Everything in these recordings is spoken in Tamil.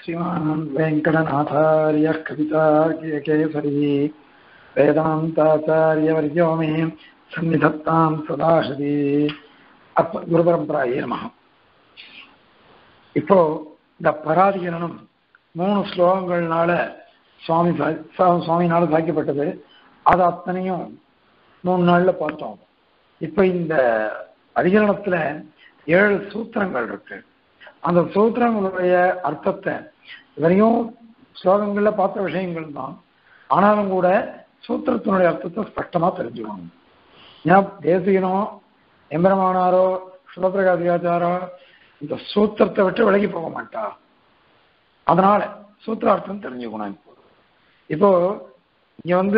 श्रीमान् वेङ्कटनाथार्यः कवितार्कियकेसरी वेदान्ताचार्यवर्यो मे सन्निधत्तां सदाशதி அப்ப குருபரம்பராயே நம இப்போ இந்த பராதிகரணம் மூணு ஸ்லோகங்கள்னால சுவாமி சா- சா- சுவாமினால சாய்க்கப்பட்டது அது அத்தனையும் மூணு நாள்ல பார்த்தோம் இப்ப இந்த அதிகரணத்துல ஏழு சூத்திரங்கள் இருக்கு அந்த சூத்திரங்களுடைய அர்த்தத்தை இவரையும் ஸ்லோகங்கள்ல பார்த்த விஷயங்கள் தான் ஆனாலும் கூட சூத்திரத்தினுடைய அர்த்தத்தை ஸ்பஷ்டமா தெரிஞ்சுக்கணும் ஏன்னா தேசிகனோ எம்பெருமானாரோ சிவபிரகாசிகாச்சாரோ இந்த சூத்திரத்தை விட்டு விலகி போக மாட்டா அதனால சூத்திரார்த்தம் தெரிஞ்சுக்கணும் இப்போ இப்போ இங்க வந்து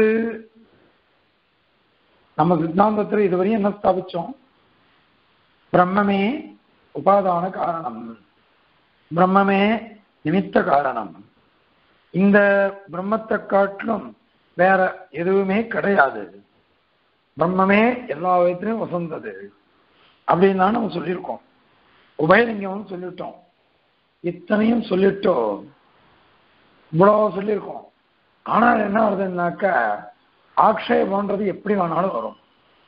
நம்ம சித்தாந்தத்துல இதுவரையும் என்ன ஸ்தாபிச்சோம் பிரம்மமே உபாதான காரணம் பிரம்மமே நிமித்த காரணம் இந்த பிரம்மத்தை காட்டிலும் வேற எதுவுமே கிடையாது பிரம்மமே எல்லா விதத்திலையும் வசந்தது அப்படின்னு தான் நம்ம சொல்லியிருக்கோம் உபயலிங்கம்னு சொல்லிட்டோம் இத்தனையும் சொல்லிட்டோம் இவ்வளவு சொல்லியிருக்கோம் ஆனால் என்ன வருதுன்னாக்கா ஆக்ஷேபம்ன்றது எப்படி வேணாலும் வரும்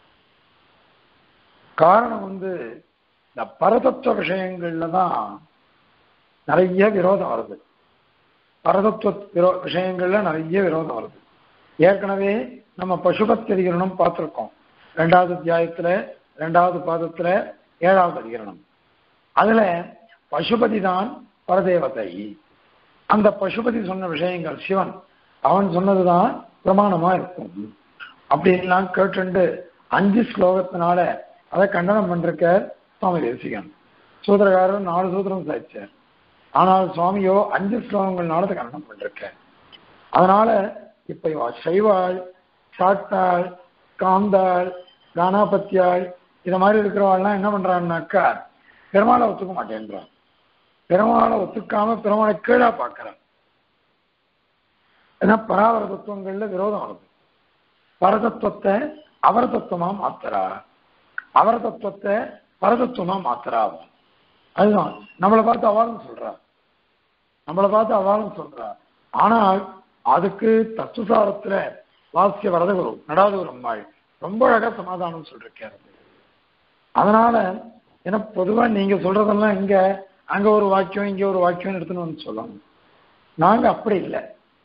காரணம் வந்து இந்த பரதத்துவ விஷயங்கள்ல தான் நிறைய விரோதம் வருது பரதத்துவ விரோ விஷயங்கள்ல நிறைய விரோதம் வருது ஏற்கனவே நம்ம பசுபத் அதிகரணம் பார்த்திருக்கோம் ரெண்டாவது அத்தியாயத்துல ரெண்டாவது பாதத்துல ஏழாவது அதிகரணம் அதுல பசுபதி தான் பரதேவதை அந்த பசுபதி சொன்ன விஷயங்கள் சிவன் அவன் சொன்னதுதான் பிரமாணமா இருக்கும் அப்படின்லாம் கேட்டுண்டு அஞ்சு ஸ்லோகத்தினால அதை கண்டனம் பண்றக்க சுவாமி தேசிகன் சூத்திரக்காரர் நாலு சூத்திரம் சாதிச்சார் ஆனால் சுவாமியோ அஞ்சு ஸ்லோகங்கள்னால அதை கண்டனம் பண்றக்க அதனால இப்ப இவ சைவாள் சாட்டாள் காந்தாள் கானாபத்தியாள் இத மாதிரி இருக்கிறவாள்லாம் என்ன பண்றான்னாக்கா பெருமாளை ஒத்துக்க மாட்டேன்றான் பெருமாளை ஒத்துக்காம பெருமாளை கீழா பார்க்கறான் ஏன்னா பராவர தத்துவங்கள்ல விரோதம் வருது பரதத்துவத்தை அவர தத்துவமா மாத்துறா அவர தத்துவத்தை பரதத்துவமா மாத்துறா அவன் அதுதான் நம்மளை பார்த்து அவாலும் சொல்றா நம்மளை பார்த்து அவாலும் சொல்றா ஆனால் அதுக்கு தத்துவசாரத்துல வாசிய வரதகுரு நடாதுகுரு அம்மாள் ரொம்ப அழகா சமாதானம் சொல்லிருக்காரு அதனால ஏன்னா பொதுவா நீங்க சொல்றதெல்லாம் இங்க அங்க ஒரு வாக்கியம் இங்க ஒரு வாக்கியம் எடுத்துன்னு வந்து சொல்லணும் நாங்க அப்படி இல்லை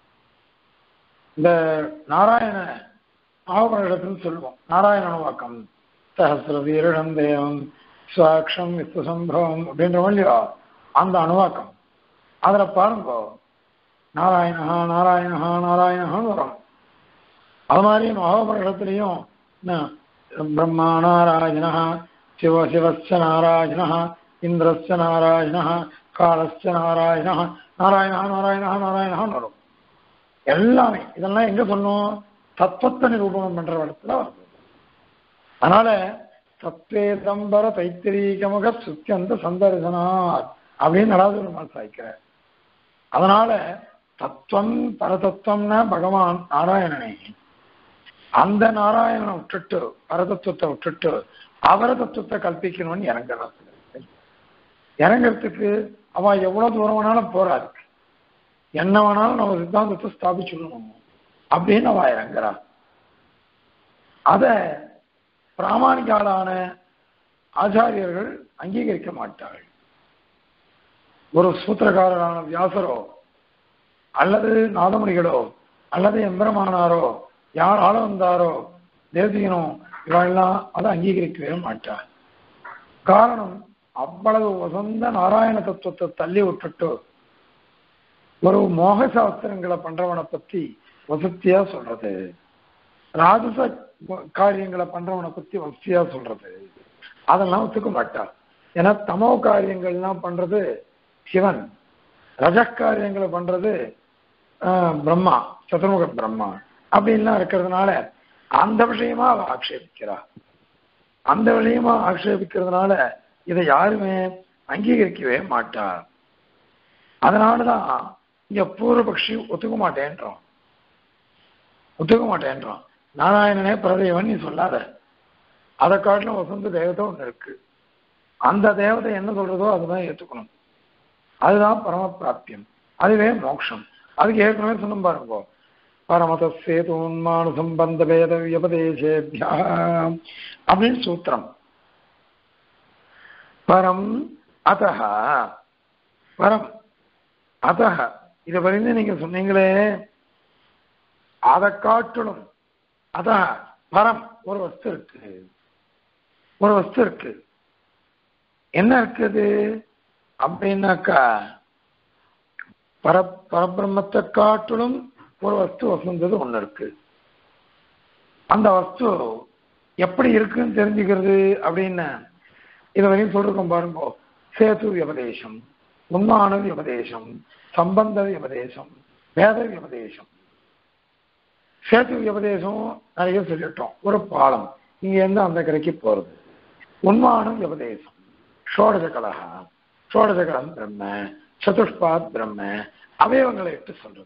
இந்த நாராயண ஆவரணத்துன்னு சொல்லுவோம் நாராயண வாக்கம் சஹசிர வீரிடம் தேவம் சுவாட்சம் விஸ்வசம்பவம் அப்படின்ற இல்லையா அந்த அணுவாக்கம் அதுல பாருங்க நாராயணஹா நாராயணஹா நாராயணஹான்னு வரும் அது மாதிரி மகாபரணத்திலையும் பிரம்மா நாராயண சிவ சிவஸ்ய நாராயண இந்திரஸ்ய நாராயண காலஸ்ய நாராயண நாராயணா நாராயணா நாராயணான்னு வரும் எல்லாமே இதெல்லாம் எங்க சொன்னோம் தத்துவத்தை நிரூபணம் பண்ற இடத்துல வருது அதனால தத்வேதம்பர தைத்திரீகமுக சுத்தியந்த சந்தர்சனார் அப்படின்னு நடாது பெருமாள் சாய்க்கிறார் அதனால தத்துவம் பரதத்துவம்னா பகவான் நாராயணனே அந்த நாராயணனை விட்டுட்டு பரதத்துவத்தை விட்டுட்டு அவர தத்துவத்தை கல்பிக்கணும்னு இறங்குறாரு இறங்குறதுக்கு அவ எவ்வளவு தூரம் வேணாலும் போறாரு என்ன வேணாலும் நம்ம சித்தாந்தத்தை ஸ்தாபிச்சுடணும் அப்படின்னு அவ இறங்குறா அத பிராமணிகாலான ஆச்சாரியர்கள் அங்கீகரிக்க மாட்டார்கள் ஒரு சூத்திரக்காரரான வியாசரோ அல்லது நாதமுனிகளோ அல்லது எம்பெருமானாரோ யார் ஆள வந்தாரோ தேசிகனோ இவெல்லாம் அதை அங்கீகரிக்கவே மாட்டார் காரணம் அவ்வளவு வசந்த நாராயண தத்துவத்தை தள்ளி விட்டுட்டு ஒரு மோக சாஸ்திரங்களை பண்றவனை பத்தி வசத்தியா சொல்றது ராஜச காரியங்களை பண்றவனை பத்தி வசதியா சொல்றது அதெல்லாம் ஒத்துக்க மாட்டா ஏன்னா தமோ காரியங்கள்லாம் பண்றது சிவன் ரஜ காரியங்களை பண்றது ஆஹ், பிரம்மா சதுர்முக பிரம்மா அப்படின்லாம் இருக்கிறதுனால அந்த விஷயமா அவ ஆக்ஷேபிக்கிறா அந்த விஷயமா ஆக்ஷேபிக்கிறதுனால இதை யாருமே அங்கீகரிக்கவே மாட்டா அதனாலதான் இங்க பூர்வபக்ஷி ஒத்துக்க மாட்டேன்றான் ஒத்துக்க மாட்டேன்றான் நாராயணனே பிரதேவன் நீ சொல்லாத அதை காட்டிலும் வசந்த தேவதை ஒன்று இருக்கு அந்த தேவதை என்ன சொல்றதோ அதுதான் ஏத்துக்கணும் அதுதான் பரம பிராப்தியம் அதுவே மோட்சம் அதுக்கு ஏற்கனவே சொன்ன பாருங்க பரமதசேதோன்மான சம்பந்த பேத வியபதேசேபியா அப்படின்னு சூத்திரம் பரம் அதஹ பரம் அதஹ இதை வரைந்து நீங்க சொன்னீங்களே அதை காட்டிலும் அதான் பரம் ஒரு வஸ்து இருக்கு ஒரு வஸ்து இருக்கு என்ன இருக்குது அப்படின்னாக்கா பர பரபிரம்மத்தை காட்டிலும் ஒரு வஸ்து வசந்தது ஒண்ணு இருக்கு அந்த வஸ்து எப்படி இருக்குன்னு தெரிஞ்சுக்கிறது அப்படின்னு இது வரையும் சொல்லிருக்கோம் பாருங்க சேது வியபதேசம் உண்மான வியபதேசம் சம்பந்த வியபதேசம் வேத வியபதேசம் சேத்து வியபதேசம் நிறைய சொல்லிட்டோம் ஒரு பாலம் இங்க இருந்து அந்த கரைக்கு போறது உண்மானம் வியபதேசம் ஷோடச கலகா ஷோடச கலம் பிரம்ம சதுஷ்பாத் பிரம்ம அவயவங்களை இட்டு சொல்றது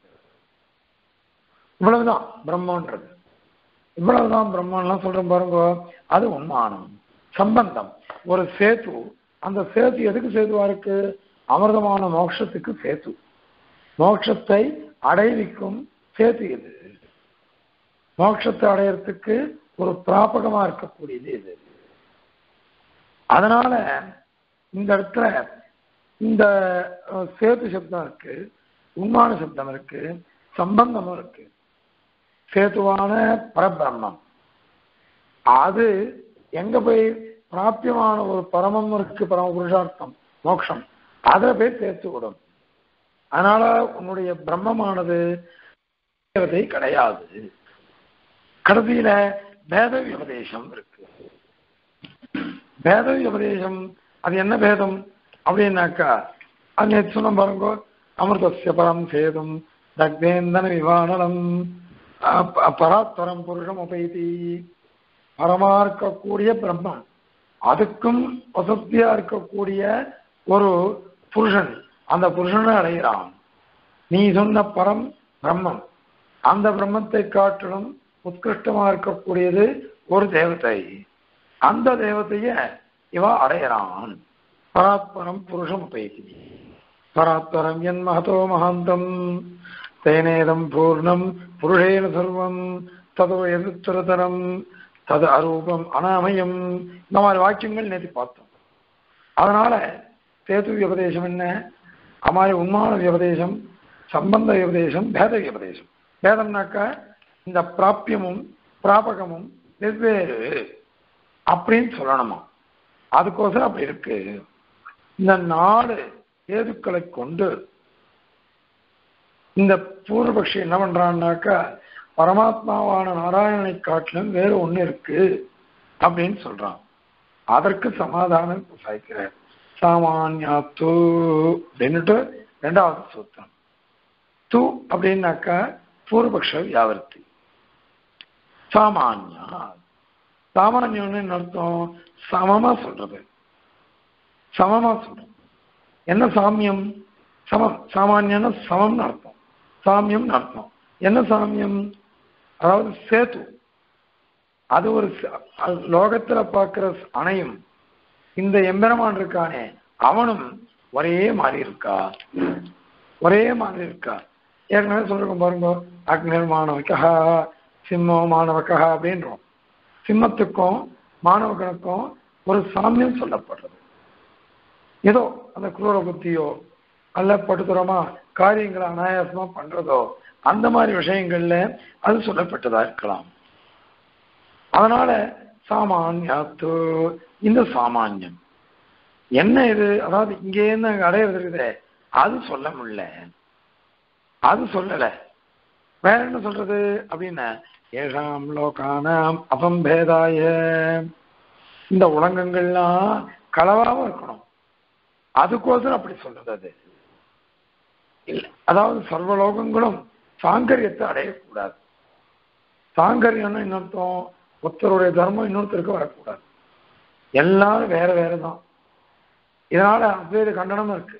இவ்வளவுதான் பிரம்மன்றது இவ்வளவுதான் பிரம்மன்லாம் சொல்றோம் பாருங்க அது உண்மானம் சம்பந்தம் ஒரு சேத்து அந்த சேத்து எதுக்கு சேதுவா இருக்கு அமிர்தமான மோட்சத்துக்கு சேத்து மோட்சத்தை அடைவிக்கும் சேத்து இது மோட்சத்தை அடையறதுக்கு ஒரு பிராபகமா இருக்கக்கூடியது இது அதனால இந்த இடத்துல இந்த அஹ், சேது சப்தம் இருக்கு உண்மான சப்தம் இருக்கு சம்பந்தமும் இருக்கு சேதுவான பரபிரம்மம் அது எங்க போய் பிராபியமான ஒரு பரமம் இருக்கு பரம புருஷார்த்தம் மோட்சம் அதை போய் சேர்த்து விடும் அதனால உன்னுடைய பிரம்மமானது தேவதை கிடையாது கடைசியில பேத விபதேசம் இருக்கு பேத விபதேசம் அது என்ன பேதம் அப்படின்னாக்கா அது நேற்று சொன்ன பாருங்க அமிர்தசிய பரம் சேதும் தக்தேந்தன விவானலம் அ- பராத்பரம் புருஷம் உபைதி பரமா இருக்கக்கூடிய பிரம்மம் அதுக்கும் வசதியா இருக்கக்கூடிய ஒரு புருஷன் அந்த புருஷனை அடைகிறான் நீ சொன்ன பரம் பிரம்மம் அந்த பிரம்மத்தை காட்டிலும் உத்கிருஷ்டமா இருக்கக்கூடியது ஒரு தேவதை அந்த தேவதைய இவ அடையறான் பராத்பரம் புருஷம் உபயோகி பராத்பரம் என் மகதோ மகாந்தம் தேனேதம் பூர்ணம் புருஷேன சர்வம் ததோ எதிர்த்தரதரம் தது அரூபம் அனாமயம் இந்த மாதிரி வாக்கியங்கள் நேற்று பார்த்தோம் அதனால சேது விபதேசம் என்ன அமாரி உண்மான விபதேசம் சம்பந்த விபதேசம் பேத விபதேசம் பேதம்னாக்கா இந்த பிராப்பியமும் பிராபகமும் வெவ்வேறு அப்படின்னு சொல்லணுமா அதுக்கோசரம் அப்படி இருக்கு இந்த நாலு ஏதுக்களை கொண்டு இந்த பூர்வபக்ஷி என்ன பண்றான்னாக்கா பரமாத்மாவான நாராயணனை காட்டிலும் வேறு ஒண்ணு இருக்கு அப்படின்னு சொல்றான் அதற்கு சமாதானம் சாய்க்கிறார் சாமான்யாத்து அப்படின்னுட்டு ரெண்டாவது சூத்திரம் து அப்படின்னாக்கா பூர்வபக்ஷ வியாவர்த்தி சாமான்யா சாமானியம்னு என்ன அர்த்தம் சமமா சொல்றது சமமா சொல்றது என்ன சாமியம் சமம் சாமானியம்னா சமம்னு அர்த்தம் சாமியம்னு அர்த்தம் என்ன சாமியம் அதாவது சேது அது ஒரு ச- அது லோகத்துல பார்க்கிற அணையும் இந்த எம்பெருமான் இருக்கானே அவனும் ஒரே மாதிரி இருக்கா ஒரே மாதிரி இருக்கா ஏற்கனவே சொல்லிருக்கோம் பாருங்க அக்னிர் மாணவக்கா சிம்மோ மாணவக்கா அப்படின்றோம் சிம்மத்துக்கும் மாணவகனுக்கும் ஒரு சாமியம் சொல்லப்படுறது ஏதோ அந்த குரூர புத்தியோ அல்ல படுத்துறோமா காரியங்களை அனாயாசமா பண்றதோ அந்த மாதிரி விஷயங்கள்ல அது சொல்லப்பட்டதா இருக்கலாம் அதனால சாமான்யாத்து இந்த சாமான்யம் என்ன இது அதாவது இங்கே இருந்து அங்க அடையிறது இருக்குதே அது சொல்ல முடியல அது சொல்லல வேற என்ன சொல்றது அப்படின்னா ஏஷாம் லோகானாம் அபம்பேதாய இந்த உலகங்கள்லாம் களவாம இருக்கணும் அதுக்கோசரம் அப்படி சொல்றது அது இல்ல அதாவது சர்வலோகங்களும் சாங்கரியத்தை அடையக்கூடாது சாங்கரியம்னு இன்னொருத்தம் ஒருத்தருடைய தர்மம் இன்னொருத்தருக்கு வரக்கூடாது எல்லாரும் வேற வேற தான் இதனால அத்வைத கண்டனம் இருக்கு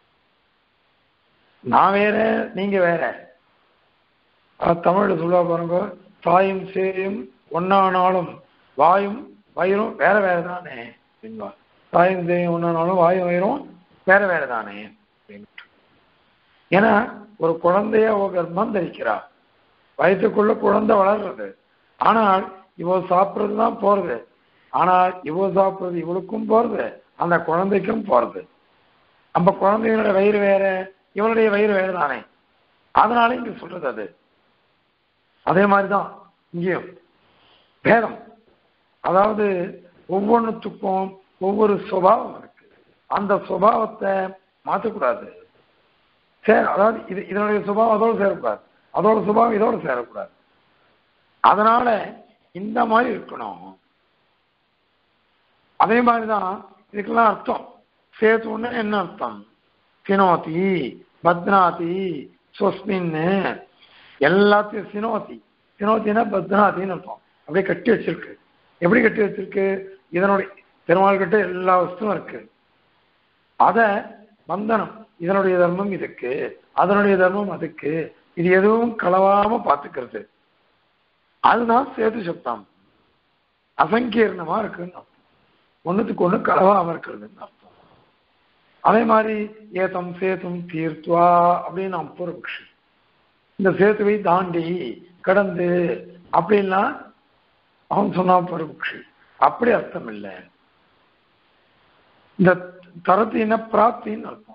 நான் வேற நீங்க வேற அஹ் தமிழ்ல சொல்லுவா பாருங்க தாயும் சேயும் ஒன்னானாலும் வாயும் வயிறும் வேற வேற தானே அப்படின்பா தாயும் சேயும் ஒன்னானாலும் வாயும் வயிறும் வேற வேற தானே அப்படின்ட்டு ஏன்னா ஒரு குழந்தைய அவ கர்ப்பம் தரிக்கிறா வயிற்றுக்குள்ள குழந்தை வளர்றது ஆனால் இவ சாப்பிட்றது தான் போறது ஆனால் இவ சாப்பிட்றது இவளுக்கும் போறது அந்த குழந்தைக்கும் போறது நம்ம குழந்தைகளோட வயிறு வேற இவளுடைய வயிறு வேறு தானே அதனால இங்க சொல்றது அது அதே மாதிரிதான் இங்கேயும் பேதம் அதாவது ஒவ்வொன்றுத்துக்கும் ஒவ்வொரு சுபாவம் இருக்கு அந்த சுபாவத்தை மாற்றக்கூடாது சேர அதாவது இது இதனுடைய சுபாவம் அதோடு சேரக்கூடாது அதோட சுபாவம் இதோடு சேரக்கூடாது அதனால இந்த மாதிரி இருக்கணும் அதே மாதிரிதான் இதுக்கெல்லாம் அர்த்தம் சேத்துன்னு என்ன அர்த்தம் சினோதி பத்னாதி சொஸ்மின்னு எல்லாத்தையும் சினோதி சினோத்தினா பத்னாத்தின்னு அர்த்தம் அப்படியே கட்டி வச்சிருக்கு எப்படி கட்டி வச்சிருக்கு இதனுடைய பெருமாள் கிட்ட எல்லா வஸ்துவும் இருக்கு அத பந்தனம் இதனுடைய தர்மம் இதுக்கு அதனுடைய தர்மம் அதுக்கு இது எதுவும் கலவாம பார்த்துக்கிறது அதுதான் சேது சப்தம் அசங்கீர்ணமா இருக்குன்னு அர்த்தம் ஒண்ணுத்துக்கு ஒண்ணு கலவாம இருக்கிறதுன்னு அர்த்தம் அதே மாதிரி ஏதம் சேத்தும் தீர்த்துவா அப்படின்னு நாம் பூர்வபக்ஷி இந்த சேத்துவை தாண்டி கடந்து அப்படின்லாம் அவன் சொன்னான் பூர்வபக்ஷி அப்படி அர்த்தம் இல்லை இந்த தரத்தின பிராப்தின்னு அர்த்தம்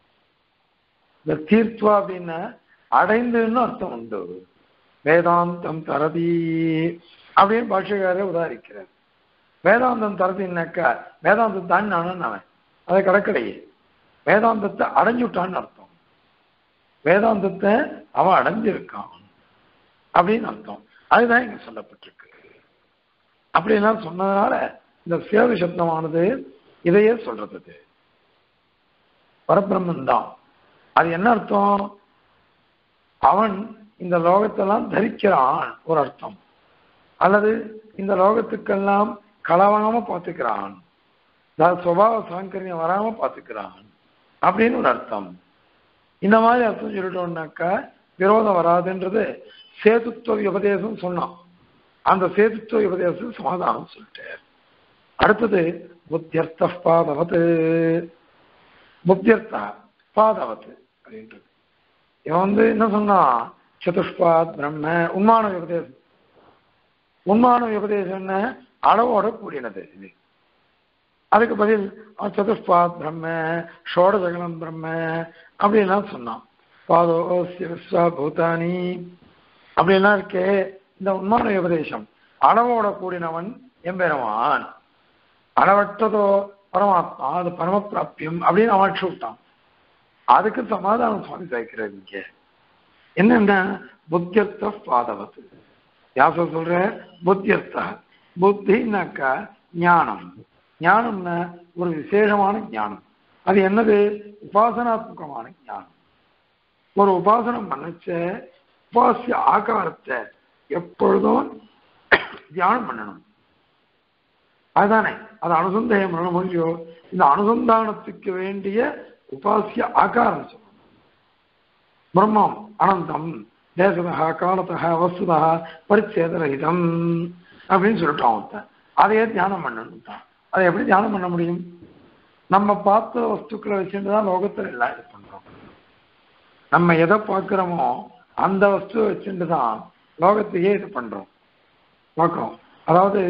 இந்த தீர்த்துவா அப்படின்னா அடைந்துன்னு அர்த்தம் உண்டு வேதாந்தம் தரதி அப்படின்னு பாஷ்யக்காரர் உதாரிக்கிறார் வேதாந்தம் தரதின்னாக்கா வேதாந்தம் தான் நான் அவன் அதை கடக்கடையே வேதாந்தத்தை அடைஞ்சுட்டான்னு அர்த்தம் வேதாந்தத்தை அவன் அடைஞ்சிருக்கான் அப்படின்னு அர்த்தம் அதுதான் இங்க சொல்லப்பட்டிருக்கு அப்படிலாம் சொன்னதுனால இந்த சேவை சப்தமானது இதையே சொல்றது பரபிரம்மன் தான் அது என்ன அர்த்தம் அவன் இந்த லோகத்தெல்லாம் தரிக்கிறான் ஒரு அர்த்தம் அல்லது இந்த லோகத்துக்கெல்லாம் களவாம பார்த்துக்கிறான் அதாவது சுபாவ சாங்கரியம் வராம பார்த்துக்கிறான் அப்படின்னு ஒரு அர்த்தம் இந்த மாதிரி அர்த்தம் சொல்லிட்டோம்னாக்கா விரோதம் வராதுன்றது சேதுத்துவ உபதேசம் சொன்னான் அந்த சேதுத்துவ உபதேசம் சமாதானம் சொல்லிட்டார் அடுத்தது புத்தியர்த்த பாதவத்து புத்தியர்த்தா பாதவத்து அப்படின்றது இவன் வந்து என்ன சொன்னான் சதுஷ்பாத் பிரம்ம உண்மான உபதேசம் உண்மான உபதேசம் என்ன அளவோட கூடினது இது அதுக்கு பதில் அவன் சதுஷ்பாத் பிரம்ம ஷோடசகலம் பிரம்ம அப்படின்லாம் சொன்னான் பாதோசிய விஸ்வா பூதானி அப்படின்லாம் இருக்கே இந்த உண்மான உபதேசம் அளவோட கூடினவன் எம்பெருமான் அளவற்றதோ பரமாத்மா அது பரமப்பிராப்தியம் அப்படின்னு அவன் விட்டான் அதுக்கு சமாதானம் சுவாமி சேர்க்கிறார் இங்க என்னன்னா புத்தியர்த்த பாதவத்து யாச சொல்ற புத்தியர்த்த புத்தினாக்கா ஞானம் ஞானம்னா ஒரு விசேஷமான ஞானம் அது என்னது உபாசனாத்மகமான ஞானம் ஒரு உபாசனம் பண்ணச்ச உபாசிய ஆகாரத்தை எப்பொழுதும் தியானம் பண்ணணும் அதுதானே அது அனுசந்தேகம் பண்ண முடியும் இந்த அனுசந்தானத்துக்கு வேண்டிய உபாசிய ஆகாரம் சொல்லணும் பிரம்மம் அனந்தம் தேசதா காலத்தா வஸ்துதா பரிச்சேதரகிதம் அப்படின்னு சொல்லிட்டான் ஒருத்தன் அதையே தியானம் பண்ணணும் அதை எப்படி தியானம் பண்ண முடியும் நம்ம பார்த்த வஸ்துக்களை வச்சுட்டு தான் லோகத்தில் எல்லாம் இது பண்றோம் நம்ம எதை பார்க்கிறோமோ அந்த வஸ்துவை வச்சுட்டு தான் லோகத்தையே இது பண்றோம் பார்க்குறோம் அதாவது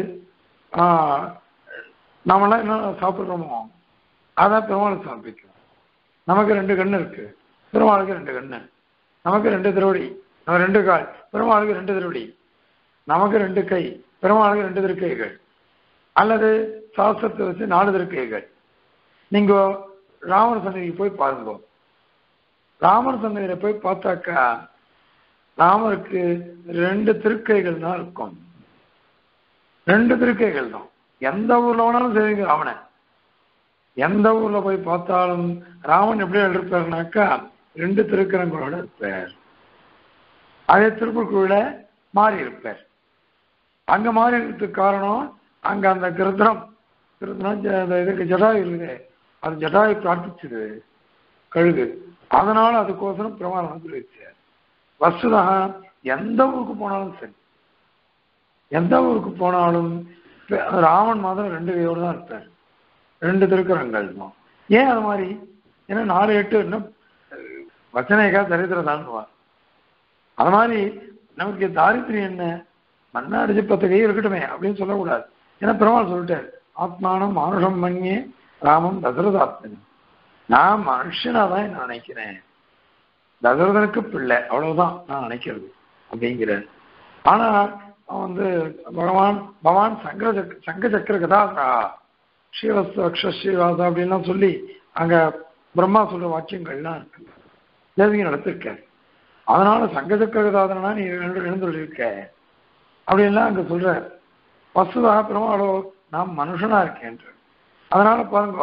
நாமெல்லாம் என்ன சாப்பிட்றோமோ அதான் பெருமாளுக்கு சமர்ப்பிக்கிறோம் நமக்கு ரெண்டு கண்ணு இருக்கு பெருமாளுக்கு ரெண்டு கண்ணு நமக்கு ரெண்டு திருவடி நம்ம ரெண்டு கால் பெருமாளுக்கு ரெண்டு திருவடி நமக்கு ரெண்டு கை பெருமாளுக்கு ரெண்டு திருக்கைகள் அல்லது சாஸ்திரத்தை வச்சு நாலு திருக்கைகள் நீங்க ராமர் சன்னதிக்கு போய் பாருங்க ராமர் சன்னதியில போய் பார்த்தாக்கா ராமருக்கு ரெண்டு திருக்கைகள் தான் இருக்கும் ரெண்டு திருக்கைகள் தான் எந்த ஊர்ல வேணாலும் சரிங்க ராமனை எந்த ஊர்ல போய் பார்த்தாலும் ராமன் எப்படி இருப்பாருனாக்கா ரெண்டு திருக்கரங்களோட இருப்பார் அதே திருப்புக்குள்ள மாறி இருப்பார் அங்க மாறி இருக்கிறதுக்கு காரணம் அங்க அந்த கிருத்ரம் கிருத்ரம் இதுக்கு ஜடாயு இருக்குது அது ஜடாயு பிரார்த்திச்சது கழுகு அதனால அதுக்கோசரம் பிரமாணம் அனுப்பிச்சார் வசுதா எந்த ஊருக்கு போனாலும் சரி எந்த ஊருக்கு போனாலும் ராமன் மாதம் ரெண்டு கையோடு தான் இருப்பார் ரெண்டு திருக்கரங்கள் தான் ஏன் அது மாதிரி ஏன்னா நாலு எட்டு என்ன வச்சனைக்கா தரித்திரதான்னுவா அது மாதிரி நமக்கு தாரித்திரியம் என்ன மண்ணா அடிச்சு பத்து கை இருக்கட்டுமே அப்படின்னு சொல்லக்கூடாது ஏன்னா பெருமாள் சொல்லிட்டாரு ஆத்மானம் மானுஷம் மண்யே ராமம் தசரதாத்மன் நான் மனுஷனா தான் என்ன நினைக்கிறேன் தசரதனுக்கு பிள்ளை அவ்வளவுதான் நான் நினைக்கிறது அப்படிங்கிற ஆனா அவன் வந்து பகவான் பகவான் சங்கர சக் சங்க சக்கர கதாசா ஸ்ரீவஸ்து அக்ஷ ஸ்ரீவாசா அப்படின்லாம் சொல்லி அங்க பிரம்மா சொல்ற வாக்கியங்கள்லாம் இருக்கு தேவிங்க நடத்திருக்க அதனால சங்க சக்கர கதாதனா நீ எழுந்து எழுந்துள்ளிருக்க அப்படின்லாம் அங்க சொல்ற வசுதாக பெருமாளோ நான் மனுஷனா இருக்கேன் அதனால பாருங்க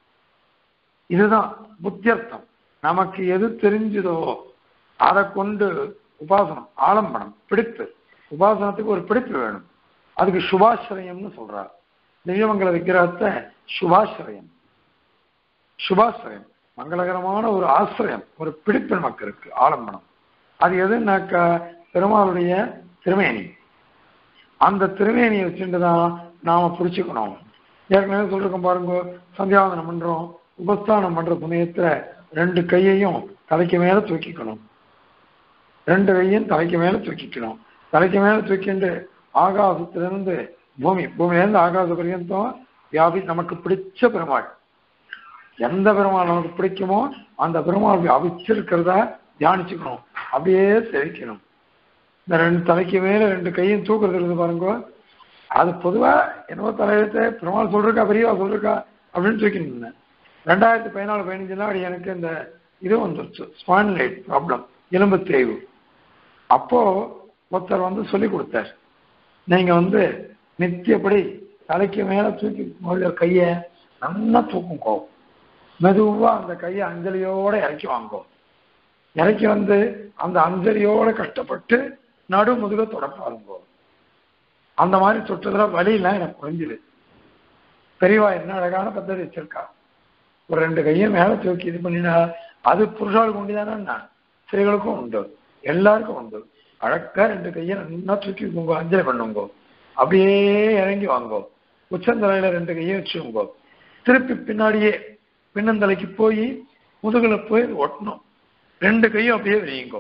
இதுதான் புத்தியர்த்தம் நமக்கு எது தெரிஞ்சதோ அதை கொண்டு உபாசனம் ஆலம்பனம் பிடிப்பு உபாசனத்துக்கு ஒரு பிடிப்பு வேணும் அதுக்கு சுபாசிரயம்னு சொல்றார் திவ்யமங்கல விக்கிரகத்தை சுபாசிரயம் சுபாசிரயம் மங்களகரமான ஒரு ஆசிரியம் ஒரு பிடிப்பு நமக்கு இருக்கு ஆலம்பனம் அது எதுனாக்கா பெருமாளுடைய திருமேனி அந்த திருமேனியை வச்சுட்டு தான் நாம பிடிச்சுக்கணும் ஏற்கனவே சொல்லிருக்கோம் பாருங்க சந்தியாவந்தனம் பண்றோம் உபஸ்தானம் பண்ற சமயத்துல ரெண்டு கையையும் தலைக்கு மேல தூக்கிக்கணும் ரெண்டு கையும் தலைக்கு மேல தூக்கிக்கணும் தலைக்கு மேல தூக்கிண்டு ஆகாசத்திலிருந்து பூமி பூமியிலிருந்து ஆகாச பரியந்தம் வியாபி நமக்கு பிடிச்ச பெருமாள் எந்த பெருமாள் நமக்கு பிடிக்குமோ அந்த பெருமாள் வியாபிச்சிருக்கிறதா தியானிச்சுக்கணும் அப்படியே செவிக்கணும் இந்த ரெண்டு தலைக்கு மேல ரெண்டு கையும் தூக்குறது இருந்து பாருங்க அது பொதுவா என்னவோ தலையத்தை பெருமாள் சொல்றக்கா பெரியவா சொல்றக்கா அப்படின்னு தூக்கிட்டு ரெண்டாயிரத்தி பதினாலு பதினஞ்சுலாம் அப்படி எனக்கு இந்த இது வந்துருச்சு ஸ்பான்லைட் ப்ராப்ளம் எலும்பு தேய்வு அப்போ ஒருத்தர் வந்து சொல்லி கொடுத்தார் நீங்க வந்து நித்தியப்படி தலைக்கு மேல தூக்கி முதல்ல கையை நல்லா தூக்கும் கோவம் மெதுவா அந்த கையை அஞ்சலியோட இறக்கி வாங்கும் இறக்கி வந்து அந்த அஞ்சலியோட கஷ்டப்பட்டு நடு முதுக தொடப்பாருங்கோ அந்த மாதிரி தொட்டதுல வலியெல்லாம் எனக்கு குறைஞ்சுது பெரியவா என்ன அழகான பద్ధதி வச்சிருக்கா ஒரு ரெண்டு கையும் மேல தூக்கி இது பண்ணினா அது புருஷாளுக்கு உண்டுதானே ஸ்திரீகளுக்கும் உண்டு எல்லாருக்கும் உண்டு அழகா ரெண்டு கையை நல்லா தூக்கி உங்க அஞ்சலி பண்ணுங்க அப்படியே இறங்கி வாங்கோ உச்சந்தலையில ரெண்டு கையும் வச்சுக்கோங்க திருப்பி பின்னாடியே பின்னந்தலைக்கு போய் முதுகுல போய் ஒட்டணும் ரெண்டு கையும் அப்படியே விரியுங்கோ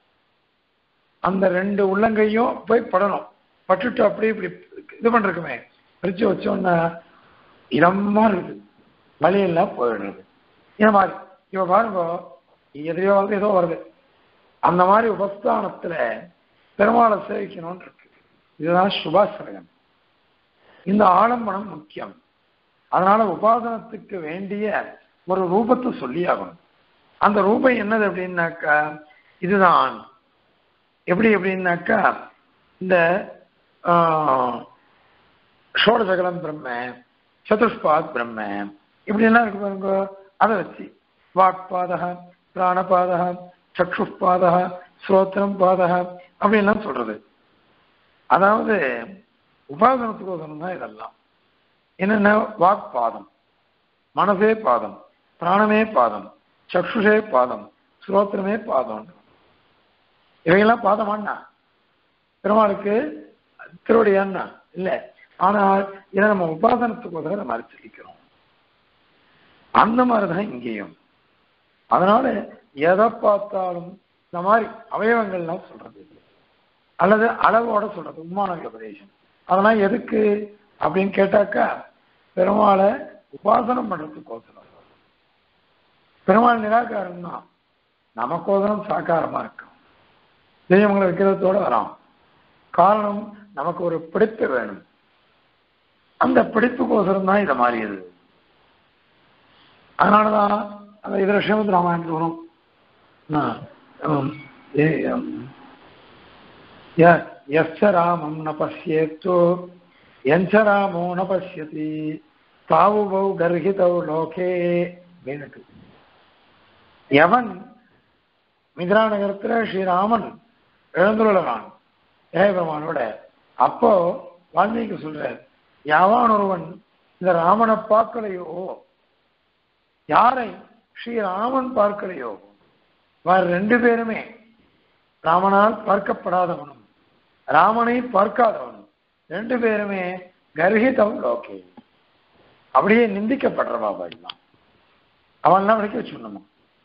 அந்த ரெண்டு உள்ளங்கையும் போய் படணும் பட்டுட்டு அப்படியே இப்படி இது பண்றதுக்குமே பிரிச்சு வச்சோன்னா இதமா இருக்குது வழியெல்லாம் போயிடுறது இந்த மாதிரி இவ பாருங்க எதிரியோ வந்து ஏதோ வருது அந்த மாதிரி உபஸ்தானத்துல பெருமாளை சேவிக்கணும்னு இருக்கு இதுதான் சுபாசிரயம் இந்த ஆலம்பனம் முக்கியம் அதனால உபாசனத்துக்கு வேண்டிய ஒரு ரூபத்தை சொல்லியாகணும் அந்த ரூபம் என்னது அப்படின்னாக்கா இதுதான் எப்படி எப்படின்னாக்கா இந்த ஷோடசகலம் பிரம்ம சதுஷ்பாத் பிரம்ம இப்படி எல்லாம் இருக்கு பாருங்க அதை வச்சு வாக்பாதக பிராணபாதக சக்ஷுபாதக ஸ்ரோத்திரம் பாதக அப்படின்லாம் சொல்றது அதாவது உபாசனத்துக்கோசனம் தான் இதெல்லாம் என்னென்ன வாக் பாதம் மனசே பாதம் பிராணமே பாதம் சக்ஷுஷே பாதம் ஸ்ரோத்திரமே பாதம் இவையெல்லாம் பாதமானா பெருமாளுக்கு திருவடியான்னா இல்ல ஆனால் இதை நம்ம உபாசனத்துக்கு நம்ம அரிச்சிருக்கிறோம் அந்த மாதிரிதான் இங்கேயும் அதனால எதை பார்த்தாலும் இந்த மாதிரி அவயவங்கள்லாம் சொல்றது அல்லது அளவோட சொல்றது உமானவி உபதேசம் அதெல்லாம் எதுக்கு அப்படின்னு கேட்டாக்கா பெருமாளை உபாசனம் பண்றதுக்கோசரம் பெருமாள் நிராகாரம் தான் நமக்கோசரம் சாக்காரமா இருக்கும் தெய்வங்களை விற்கிறதோட வரோம் காரணம் நமக்கு ஒரு பிடிப்பு வேணும் அந்த பிடிப்புக்கோசரம் தான் இதை மாறியது அதனாலதான் அந்த இதர ஸ்ரீமத் ராமாயணத்தில் வரும் எஸ்ஸ ராமம் ந பசியேத்தோ எஞ்ச ராமோ ந பசியதி தாவுபௌ கர்ஹிதௌ லோகே வேணுக்கு எவன் மிதிரா நகரத்துல ஸ்ரீராமன் எழுந்துள்ளான் ஏகபெருமானோட அப்போ வால்மீகி சொல்றார் யாவான் ஒருவன் இந்த ராமனை பார்க்கலையோ யாரை ஸ்ரீராமன் பார்க்கலையோ வேற ரெண்டு பேருமே ராமனால் பார்க்கப்படாதவனும் ராமனை பார்க்காதவனும் ரெண்டு பேருமே கர்ஹிதம் லோகே அப்படியே நிந்திக்கப்படுறவா எல்லாம் அவன்லாம் வரைக்கும் வச்சுடணுமா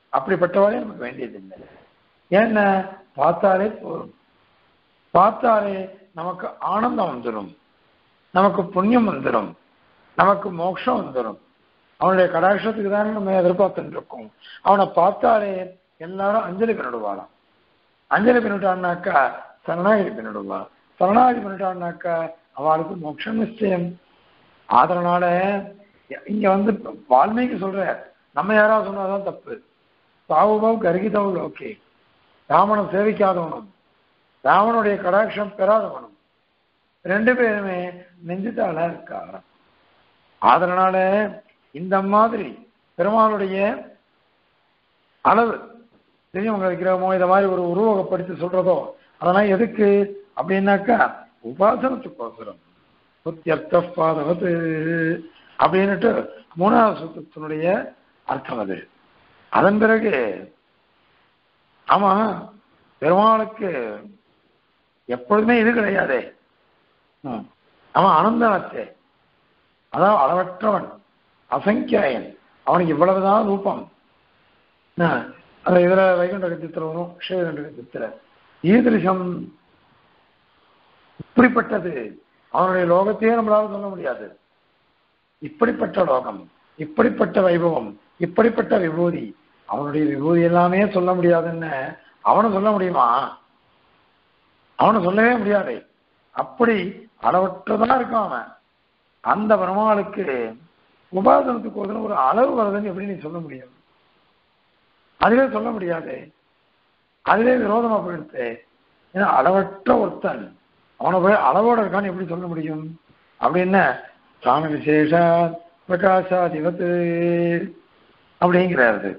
அப்படிப்பட்டவாளே நமக்கு வேண்டியதில்லை ஏன்னா பார்த்தாலே போதும் பார்த்தாலே நமக்கு ஆனந்தம் வந்துடும் நமக்கு புண்ணியம் வந்துடும் நமக்கு மோட்சம் வந்துடும் அவனுடைய கடாட்சத்துக்கு தானே நம்ம எதிர்பார்த்துட்டு இருக்கோம் அவனை பார்த்தாலே எல்லாரும் அஞ்சலி பண்ணிடுவாளாம் அஞ்சலி பண்ணிட்டான்னாக்கா சரணாகிரி பண்ணிடுவா சரணாகிரி பண்ணிட்டான்னாக்கா அவளுக்கு மோட்சம் நிச்சயம் அதனால இங்க வந்து வால்மீகி சொல்ற நம்ம யாராவது சொன்னாதான் தப்பு சாவுபாவ் கருகிதவள் ஓகே ராமனை சேவிக்காதவனும் ராவனுடைய கடாட்சம் பெறாதவனும் ரெண்டு பேருமே நெஞ்சுத்தாளா இருக்கா அதனால இந்த மாதிரி பெருமாளுடைய அளவு தெரியும் விக்கிரகமோ இதை மாதிரி ஒரு உருவகப்படுத்தி சொல்றதோ அதெல்லாம் எதுக்கு அப்படின்னாக்கா உபாசனத்துக்கோசரம் புத்தியர்த்த பாதவது அப்படின்னுட்டு மூணாவது சூத்திரத்தினுடைய அர்த்தம் அது அதன் பிறகு ஆமா பெருமாளுக்கு எப்பொழுதுமே இது கிடையாதே ம். அவன் அனந்தனத்தே அதான் அளவற்றவன் அசங்கியாயன் அவனுக்கு இவ்வளவுதான் ரூபம் ஆ, அந்த இதுல வைகுண்ட கத்தியத்தில் வரும் ஸ்ரீவைகுண்ட கத்தியத்தில் ஈதிருஷம் இப்படிப்பட்டது அவனுடைய லோகத்தையே நம்மளால சொல்ல முடியாது இப்படிப்பட்ட லோகம் இப்படிப்பட்ட வைபவம் இப்படிப்பட்ட விபூதி அவனுடைய விபூதி எல்லாமே சொல்ல முடியாதுன்னு அவனை சொல்ல முடியுமா அவனை சொல்லவே முடியாது அப்படி அளவற்றதான் இருக்கான் அவன் அந்த பெருமாளுக்கு உபாசனத்துக்கு ஒரு ஒரு அளவு வருதுன்னு எப்படி நீ சொல்ல முடியும் அதுவே சொல்ல முடியாது அதுவே விரோதமா போயிடுத்து ஏன்னா அளவற்ற ஒருத்தன் அவனை போய் அளவோட இருக்கான்னு எப்படி சொல்ல முடியும் அப்படின்னு சாமி விசேஷ பிரகாசாதிபத்து அப்படிங்கிறாரு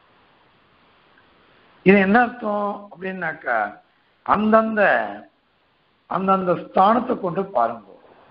இது என்ன அர்த்தம் அப்படின்னாக்கா அந்தந்த அந்தந்த ஸ்தானத்தை கொண்டு பாருங்க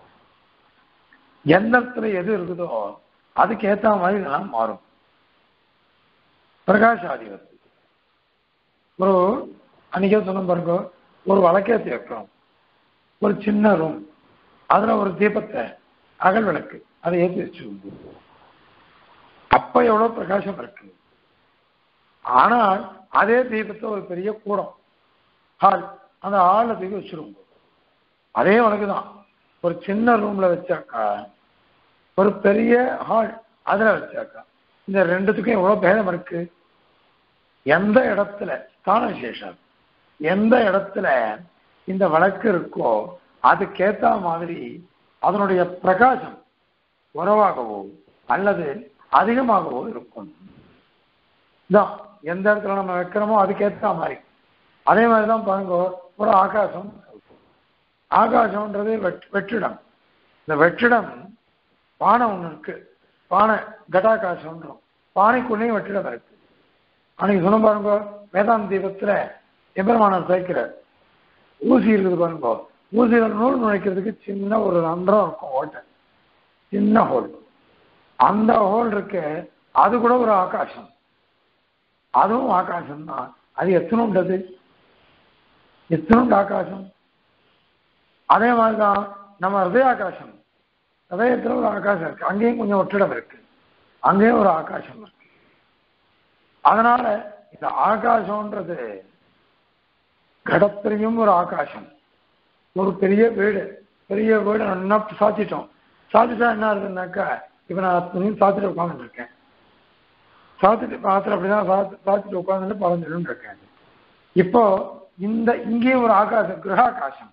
எந்த இடத்துல எது இருக்குதோ அதுக்கு ஏத்த மாதிரி இதெல்லாம் மாறும் பிரகாஷாதிபத்து ஒரு அன்னைக்கே சொன்ன பாருங்க ஒரு வழக்கேற்றி வைக்கிறோம் ஒரு சின்ன ரூம் அதுல ஒரு தீபத்தை அகல் விளக்கு அதை ஏற்றி வச்சு அப்ப எவ்வளவு பிரகாசம் இருக்கு ஆனால் அதே தீபத்தை ஒரு பெரிய கூடம் ஹால் அந்த ஹாலில் தூக்கி வச்சிருவோம் அதே வழக்கு தான் ஒரு சின்ன ரூம்ல வச்சாக்கா ஒரு பெரிய ஹால் அதுல வச்சாக்கா இந்த ரெண்டுத்துக்கும் எவ்வளவு பேதம் இருக்கு எந்த இடத்துல ஸ்தான விசேஷம் எந்த இடத்துல இந்த வழக்கு இருக்கோ அதுக்கேத்த மாதிரி அதனுடைய பிரகாசம் குறைவாகவோ அல்லது அதிகமாகவோ இருக்கும் இதான் எந்த இடத்துல நம்ம வைக்கிறோமோ அதுக்கேற்ற மாதிரி அதே மாதிரி தான் பாருங்க ஒரு ஆகாசம் ஆகாசம்ன்றது வெட் வெற்றிடம் இந்த வெற்றிடம் பானை ஒன்று இருக்கு பானை கட்டாகாசம்ன்றோம் பானைக்குள்ளேயும் வெற்றிடம் இருக்கு அன்னைக்கு சொன்ன பாருங்க வேதாந்த தீபத்துல எபெருமானார் சேர்க்கிறார் ஊசி இருக்குது பாருங்க ஊசியில நூல் நுழைக்கிறதுக்கு சின்ன ஒரு ரந்திரம் இருக்கும் ஓட்டை சின்ன ஹோல் அந்த ஹோல் இருக்கு அது கூட ஒரு ஆகாசம் அதுவும் ஆகாசம் தான் அது எத்தனுண்டது எத்தனுண்டு ஆகாசம் அதே மாதிரிதான் நம்ம ஹிருதய ஆகாசம் ஹிருதயத்துல ஒரு ஆகாசம் இருக்கு அங்கேயும் கொஞ்சம் ஒற்றிடம் இருக்கு அங்கேயும் ஒரு ஆகாசம் இருக்கு அதனால இந்த ஆகாசம்ன்றது கடத்திலையும் ஒரு ஆகாசம் ஒரு பெரிய வீடு பெரிய வீடு நல்லா சாத்திட்டோம் சாத்திட்டா என்ன ஆகுதுன்னாக்கா இப்ப நான் துணியும் சாத்திட்டு உட்காந்துட்டு இருக்கேன் சாத்திட்டு பாத்திரம் அப்படிதான் சாத்து சாத்திட்டு உட்காந்துட்டு பறந்துட்டு இருக்கேன் இப்போ இந்த இங்கேயும் ஒரு ஆகாசம் கிரகாகாசம்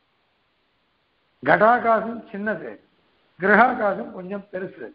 கடாகாசம் சின்னது கிரகாகாசம் கொஞ்சம் பெருசு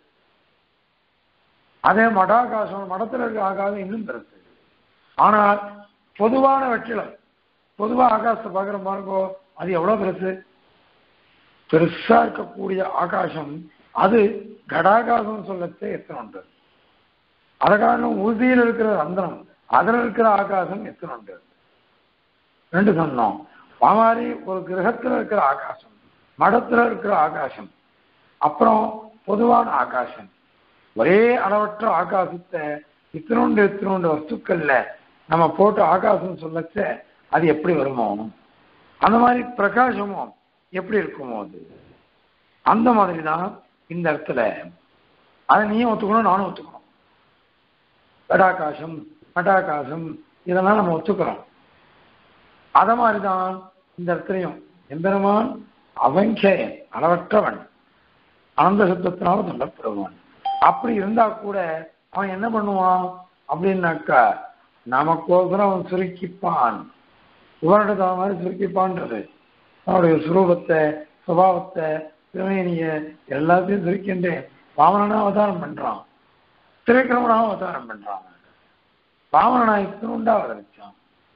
அதே மடாகாசம் மடத்தில் இருக்க ஆகாசம் இன்னும் பெருசு ஆனால் பொதுவான வெற்றிடம் பொதுவா ஆகாசத்தை பார்க்குற பாருங்கோ அது எவ்வளவு பெருசு பெருசா இருக்கக்கூடிய ஆகாசம் அது கடாகாசம் சொல்லச்சே எத்தனை உண்டு அத காரணம் ஊதியில் இருக்கிற அந்தரம் அதுல இருக்கிற ஆகாசம் எத்தனை உண்டு ரெண்டு சொன்னோம் மாதிரி ஒரு கிரகத்துல இருக்கிற ஆகாசம் மடத்துல இருக்கிற ஆகாசம் அப்புறம் பொதுவான ஆகாசம் ஒரே அளவற்ற ஆகாசத்தை இத்தினோண்டு இத்தினோண்டு வஸ்துக்கள்ல நம்ம போட்டு ஆகாசம் சொல்லச்ச அது எப்படி வருமோ அந்த மாதிரி பிரகாசமும் எப்படி இருக்குமோ அது அந்த மாதிரி தான் இந்த இடத்துல அதை நீயும் ஒத்துக்கணும் நானும் ஒத்துக்கணும் கடாகாசம் பட்டாகாசம் இதெல்லாம் நம்ம ஒத்துக்கிறோம் அத மாதிரிதான் இந்த இடத்துலையும் எம்பெருமான் அவங்கேயன் அளவற்றவன் அனந்த சத்தத்தினால சொல்லப்படுவான் அப்படி இருந்தா கூட அவன் என்ன பண்ணுவான் அப்படின்னாக்கா நமக்கோசரம் அவன் சுருக்கிப்பான் இவனோட தகுந்த மாதிரி சுருக்கிப்பான்றது அவனுடைய சுரூபத்தை சுபாவத்தை திருமேனிய எல்லாத்தையும் சுருக்கின்றே வாமனா அவதாரம் பண்றான் திரைக்கிரமனாக அவதாரம் பண்றான் வாமனாயத்துக்கு உண்டா அவதரிச்சான்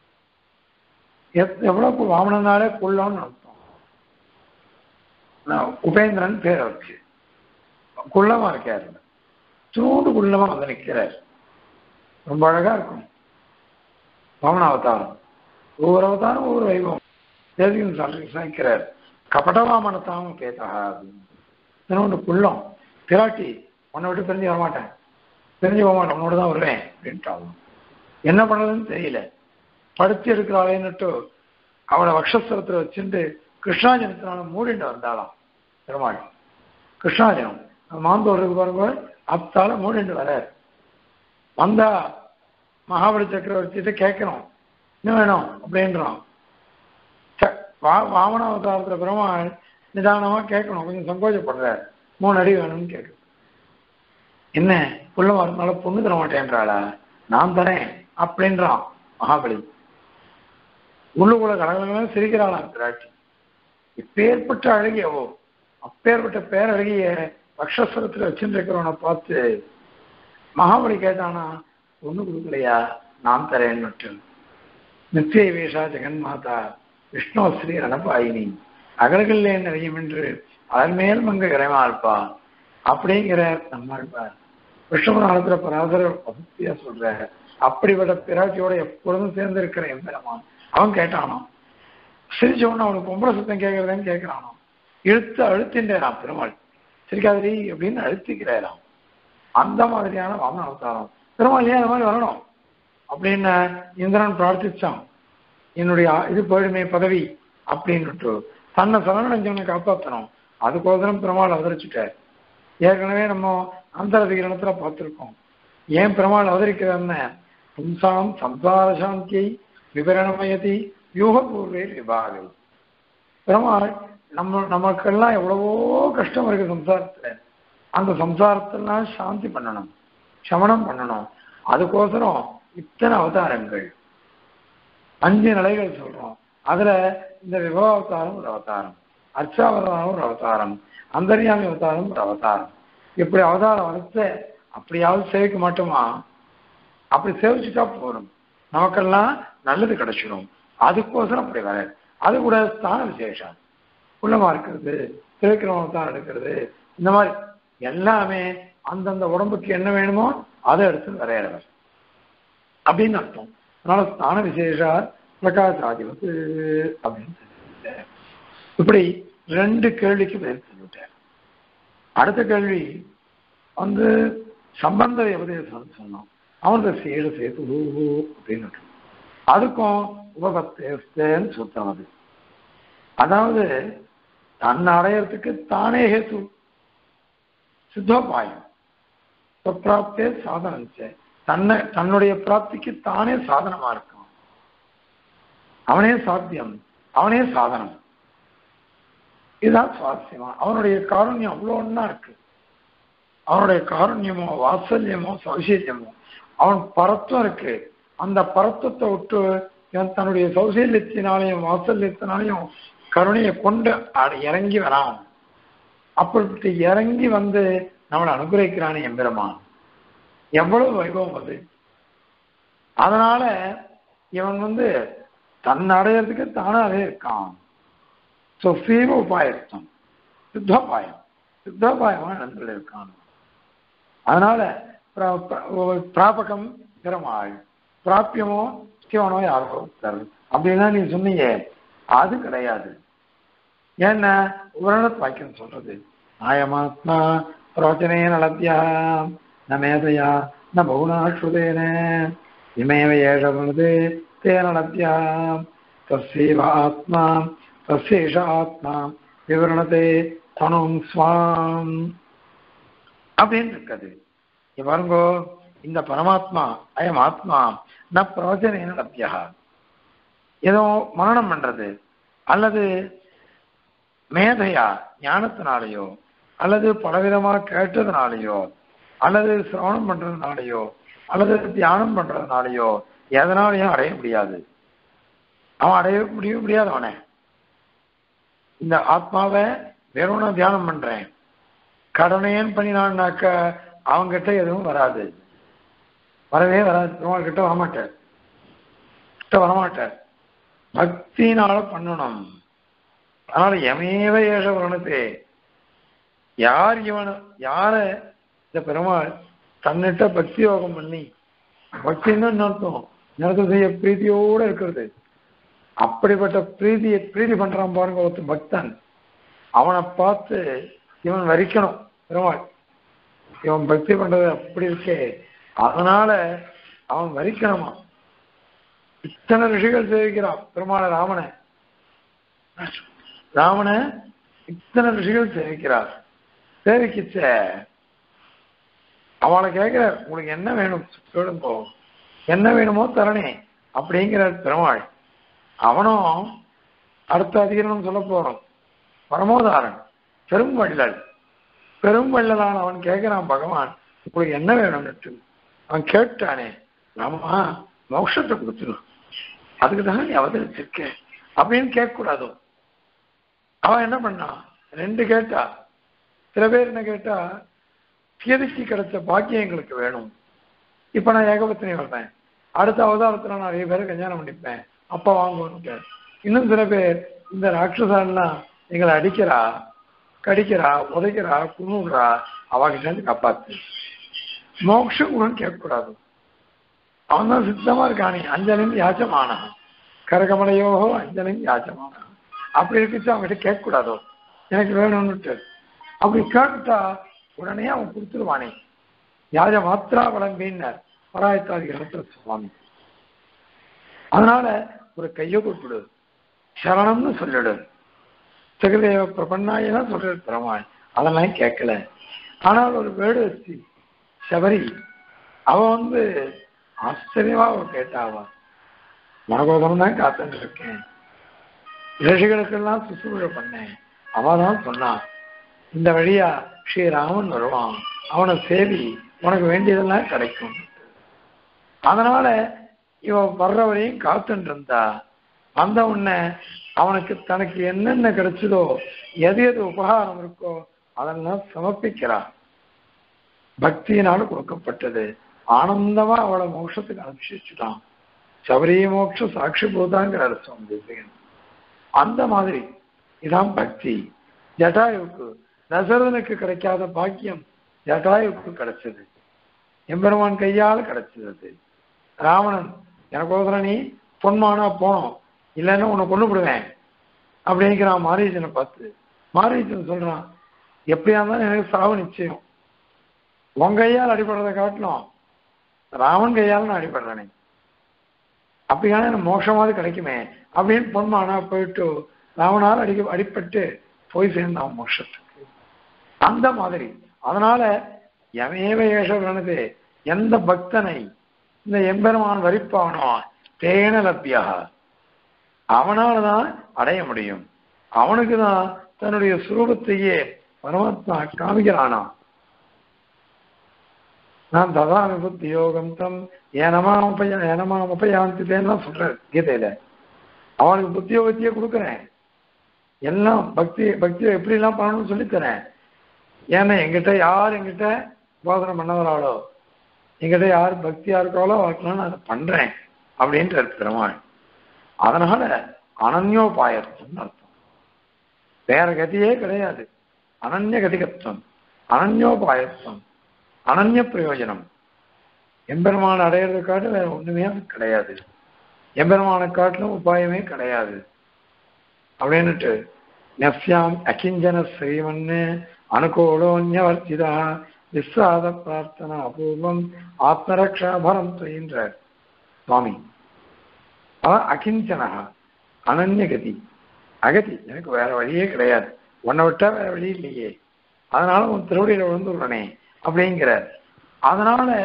எத்- எவ்வளவு வாமனனாலே குள்ளம்னு அர்த்தம் நான் உபேந்திரன் பேர் அவருக்கு குள்ளமா இருக்காரு சூடு குள்ளமா வந்து நிற்கிறார் ரொம்ப அழகா இருக்கும் வாமன அவதாரம் ஒவ்வொரு அவதாரம் ஒவ்வொரு வைபவம் தேசிகன் சொல்லி சமைக்கிறார் கபடவாமனத்தாம பேதா அப்படின்னு இன்னொன்று குள்ளம் பிராட்டி உன்னை விட்டு பிரிஞ்சு வரமாட்டேன் பிரிஞ்சு போக மாட்டேன் உன்னோட தான் வருவேன் அப்படின்ட்டாங்க என்ன பண்ணுறதுன்னு தெரியல படுத்து எடுக்கிறாளேன்னுட்டு அவளை வக்ஷஸ்தரத்தில் வச்சுட்டு கிருஷ்ணாஜனத்தினால மூடிட்டு வந்தாளாம் பெருமாள் கிருஷ்ணாஜனம் மாந்தோடு இருக்கு பாருங்க அத்தால மூடிட்டு வர வந்தா மகாபலி சக்கரவர்த்திட்ட கேட்கணும் என்ன வேணும் அப்படின்றான் ச- வா- வாமன அவதாரத்துல பெருமாள் நிதானமா கேட்கணும் கொஞ்சம் சங்கோச்சப்படுறார் மூணு அடி வேணும்னு கேட்கு என்ன புள்ள வரனால பொண்ணு தர மாட்டேன்றாளா நான் தரேன் அப்படின்றான் மகாபலி உள்ளுக்குள்ள கடகடன்னு சிரிக்கிறாளாம் பிராட்டி இப்பேற்பட்ட அழகியவோ அப்பேற்பட்ட பேரழகிய பக்ஷஸ்வரத்துல வச்சுருக்கிறவனை பார்த்து மகாபலி கேட்டானா ஒண்ணு கொடுக்கலையா நான் தரேன்னுட்டு நித்திய வேஷா ஜெகன் மாதா விஷ்ணு ஸ்ரீ ரணபாயினி அகலகல்லே நிறையும் என்று அதன் மேல் மங்க இறைமா இருப்பா அப்படிங்கிற நம்ம இருப்பார் விஷ்ணு புராணத்துல பராசர பக்தியா சொல்ற அப்படிப்பட்ட பிராட்டியோட எப்பொழுதும் சேர்ந்து இருக்கிற எம்பெருமான் அவன் கேட்டானோ சிரிச்சவன அவனுக்கு பொம்பளை சத்தம் கேட்கறதுன்னு கேட்கிறானோ இழுத்து அழுத்தின்றான் பெருமாள் சிரிக்காதடி அப்படின்னு அழுத்திக்கிறாராம் அந்த மாதிரியான வாமன அவதாரம் பெருமாள் ஏன் அந்த மாதிரி வரணும் அப்படின்னு இந்திரன் பிரார்த்திச்சான் என்னுடைய ஆ- இது போயிடுமே பதவி அப்படின்னுட்டு தன்னை சரணடைஞ்சவனை காப்பாற்றணும் அதுக்கோசரம் பெருமாள் அவதரிச்சுட்டார் ஏற்கனவே நம்ம அந்தரதிகரணத்துல பார்த்திருக்கோம் ஏன் பெருமாள் அவதரிக்கிறார்னு பும்சாம் சம்சார சாந்தியை விவரணமயதி யூகபூர்வே விபாகை பெருமாள் நம்ம நமக்கெல்லாம் எவ்வளவோ கஷ்டம் இருக்கு சம்சாரத்துல அந்த சம்சாரத்தெல்லாம் சாந்தி பண்ணணும் சமணம் பண்ணணும் அதுக்கோசரம் இத்தனை அவதாரங்கள் அஞ்சு நிலைகள் சொல்றோம் அதுல இந்த விபவாவதாரம் ஒரு அவதாரம் அர்ச்சாவதாரம் ஒரு அவதாரம் அந்தர்யாமி அவதாரம் ஒரு அவதாரம் இப்படி அவதாரம் வளர்த்து அப்படியாவது சேவிக்க மாட்டோமா அப்படி சேவிச்சுட்டா போதும் நமக்கெல்லாம் நல்லது கிடைச்சிடும் அதுக்கோசரம் அப்படி வர அது கூட ஸ்தான விசேஷம் உள்ளமா இருக்கிறது திருக்கிரமத்தான் எடுக்கிறது இந்த மாதிரி எல்லாமே அந்தந்த உடம்புக்கு என்ன வேணுமோ அதை எடுத்து வரையறவர் அப்படின்னு அர்த்தம் அதனால ஸ்தான விசேஷா பிரகாசாதிபத்து அப்படின்னு சொல்லிட்டார். இப்படி ரெண்டு கேள்விக்கு பதில் சொல்லிவிட்டார் அடுத்த கேள்வி வந்து சம்பந்த உபதேசம் சொன்னோம் அவனுக்கு சேடு சேது அப்படின்னு அதுக்கும் உபபத்தேஸ்தேன்னு சுத்தம் அது அதாவது தன்னை அடையறதுக்கு தானே ஹேத்து சித்தோபாயம் பிராப்தே சாதனம் செய். தன்னை தன்னுடைய பிராப்திக்கு தானே சாதனமா இருக்கான் அவனே சாத்தியம் அவனே சாதனம் இதுதான் சுவாரஸ்யமா அவனுடைய காருண்யம் அவ்வளோ ஒன்றா இருக்கு அவனுடைய காருண்யமோ வாத்சல்யமோ சௌசல்யமோ அவன் பரத்துவம் இருக்கு அந்த பரத்துவத்தை விட்டு இவன் தன்னுடைய சௌசல்யத்தினாலையும் வாத்சல்யத்தினாலையும் கருணையை கொண்டு அட- இறங்கி வரான் அப்படிப்பட்டு இறங்கி வந்து நம்மளை அனுகிரகிக்கிறானே எம்பெருமான் எவ்வளவு வைபவம் அது அதனால இவன் வந்து தன்னை அடையிறதுக்கு தானாவே இருக்கான் ஸோ சீவ உபாயத்தம் சித்தோபாயம் சித்தோபாயமாக நடந்துள்ள இருக்கான் அதனால பிர- பிர- பிராபகம் பெருமாள் பிராப்பியமோ சிவனோ யாரோ ஒருத்தர் அப்படின்னா நீ சொன்னீங்க அது கிடையாது ஏன்னா உரணத் வாக்கியம் சொல்றது ஆயமாத்மா பிரோச்சனே நலத்தியா ந மேதையா ந பகுனா ஸ்ருதேன இமேவ ஏஷவது தே நலத்தியா தஸ்யைவ ஆத்மா தஸ்யேஷ ஆத்மா விவரணத்தை தனும் ஸ்வாம் அப்படின்னு இருக்குது இங்க பாருங்கோ இந்த பரமாத்மா அயம் ஆத்மா ந பிரவச்சனேன லப்யா ஏதோ மரணம் பண்றது அல்லது மேதையா ஞானத்தினாலேயோ அல்லது பலவிதமா கேட்டதுனாலேயோ அல்லது சிரவணம் பண்றதுனாலேயோ அல்லது தியானம் பண்றதுனாலேயோ எதனாலையும் அடைய முடியாது அவன் அடைய முடிய முடியாது அவனை இந்த ஆத்மாவை வெறும் நான் தியானம் பண்றேன் கடனையன் பண்ணினான்னாக்க அவங்கிட்ட எதுவும் வராது வரவே வராது பெருமாள் கிட்ட வரமாட்டார் கிட்ட வரமாட்டார் பக்தினால பண்ணணும் அதனால எமேவ ஏஷ வருணத்தே யார் இவன யார இந்த பெருமாள் தன்னிட்ட பக்தி யோகம் பண்ணி பக்தின்னு என்ன அர்த்தம் நடத்த செய்ய பிரீத்தியோட இருக்கிறது அப்படிப்பட்ட பிரீதியை பிரீதி பண்றான் பாருங்க ஒருத்தன் பக்தன் அவனை பார்த்து இவன் வரிக்கணும் பெருமாள் இவன் பக்தி பண்றது அப்படி இருக்கே அதனால அவன் வரிக்கணுமா இத்தனை ரிஷிகள் சேவிக்கிறான் பெருமாள ராமனை ராமனை இத்தனை ரிஷிகள் சேவிக்கிறார் சேவிக்கிச்ச அவளை கேட்கிற உங்களுக்கு என்ன வேணும் சொல்லுங்கோ என்ன வேணுமோ தரணே அப்படிங்கிற பெருமாள் அவனும் அடுத்த அதிகரணம் சொல்ல போறோம் பரமோதாரன் பெரும் வள்ளல் பெரும் வள்ளலான அவன் கேட்கிறான் பகவான் உங்களுக்கு என்ன வேணும்னு அவன் கேட்டானே ராமா மோட்சத்தை கொடுத்துரு அதுக்கு தான் நீ அவதரிச்சிருக்க அப்படின்னு கேட்கக்கூடாதோ அவன் என்ன பண்ணான் ரெண்டு கேட்டா சில பேர் என்ன கேட்டா கீதைக்கு கிடைச்ச பாக்கியம் எங்களுக்கு வேணும் இப்ப நான் ஏகபத்தினி வர்றேன் அடுத்த அவதாரத்துல நான் நிறைய பேரை கல்யாணம் பண்ணிப்பேன் அப்பா வாங்குவோன்னு இன்னும் சில பேர் இந்த ராட்சசாலாம் எங்களை அடிக்கிறா கடிக்கிறா உதைக்கிறா குணுடுறா அவகிட்ட இருந்து காப்பாத்து மோட்சம் கூட கேட்கக்கூடாது அவன் தான் சித்தமா இருக்கானே அஞ்சலின் யாச்சமான கரகமலையோகோ அஞ்சலின் யாச்சமான அப்படி இருக்குச்சு அவங்ககிட்ட கேட்கக்கூடாதோ எனக்கு வேணும்னுட்டு அப்படி கேட்டுட்டா உடனே அவன் கொடுத்துருவானே யாஜ மாத்திரா வளம்பின்னார் பராயத்தாதி கிரகத்துல சுவாமி அதனால ஒரு கையை கொடுத்துடு சரணம்னு சொல்லிடு சகதேவ பிரபன்னாயெல்லாம் சொல்றது பெருமாள் அதெல்லாம் கேட்கல ஆனால் ஒரு வேடு வச்சு சபரி அவ வந்து ஆச்சரியமா அவ கேட்டாவா மனகோபம் தான் காத்துட்டு இருக்கேன் ரிஷிகளுக்கெல்லாம் சுசுரூழ பண்ணேன் அவ தான் சொன்னான் இந்த வழியா ஸ்ரீராமன் வருவான் அவனை சேவி உனக்கு வேண்டியதெல்லாம் கிடைக்கும் அதனால இவன் வர்ற வரையும் காத்துட்டு இருந்தா வந்த உடனே அவனுக்கு தனக்கு என்னென்ன கிடைச்சதோ எது எது உபகாரம் இருக்கோ அதெல்லாம் சமர்ப்பிக்கிறான் பக்தியினால கொடுக்கப்பட்டது ஆனந்தமா அவளை மோட்சத்துக்கு அனுப்பிச்சுட்டான் சபரிய மோட்ச சாட்சி பூதாங்கிற சுவாமி தேசிகன் அந்த மாதிரி இதான் பக்தி ஜட்டாயுவுக்கு தசரதனுக்கு கிடைக்காத பாக்கியம் ஜட்டாயுவுக்கு கிடைச்சது எம்பெருமான் கையால் கிடைச்சது அது ராவணன் எனக்கோசரம் நீ பொன்மானா போனோம் இல்லைன்னா உன்னை கொண்டு விடுவேன் அப்படிங்கிறான் மாரீஜனை பார்த்து மாரீஜன் சொல்றான் எப்படியா இருந்தாலும் எனக்கு சாவு நிச்சயம் உன் கையால் அடிபடுறதை காட்டணும் ராமன் கையால் நான் அடிபடுறேனே அப்படியான எனக்கு மோட்சமாவது கிடைக்குமே அப்படின்னு பொன்மானா போயிட்டு ராவனால் அடி அடிப்பட்டு போய் சேர்ந்தான் மோட்சத்துக்கு அந்த மாதிரி அதனால எவையேவ ஏஷவனது எந்த பக்தனை இந்த எம்பெருமான் வரிப்பானோ தேன லப்யா அவனால்தான் அடைய முடியும் அவனுக்கு தான் தன்னுடைய சுரூபத்தையே பரமாத்மா காமிக்கிறானா நான் ததாமி புத்தி யோகம் தம் ஏனமாம் உபய ஏனமாம் உபயாந்திதேன்னு சொல்றேன் கீதையில அவனுக்கு புத்தி யோகத்தையே கொடுக்குறேன் எல்லாம் பக்தி பக்தியை எப்படி எல்லாம் பண்ணணும்னு சொல்லித்தரேன் ஏன்னா எங்கிட்ட யார் எங்கிட்ட போதனை பண்ணவராளோ எங்கிட்ட யார் பக்தியா இருக்காளோ அவருக்கெல்லாம் நான் அதை பண்றேன் அப்படின்ற பெருமாள் அதனால அனன்யோபாயத்துவம் அர்த்தம் வேற கதியே கிடையாது அனன்ய கதிகத்துவம் அனன்யோபாயத்துவம் அனன்ய பிரயோஜனம் எம்பெருமான அடையிறது காட்டு வேற ஒண்ணுமே கிடையாது எம்பெருமான காட்டிலும் உபாயமே கிடையாது அப்படின்னுட்டு நெஃப்யாம் அகிஞ்சன ஸ்ரீவன்னு அனுகூலோன்யவர்த்திதா விஸ்வாத பிரார்த்தனா அபூர்வம் ஆத்மரக்ஷாபரம் துயின்றார் சுவாமி அவன் அகிஞ்சனகா அனன்யகதி அகதி எனக்கு வேற வழியே கிடையாது உன்னை விட்டா வேற வழி இல்லையே அதனால உன் திருவடியில விழுந்து விடுறனே அப்படிங்கிறார் அதனால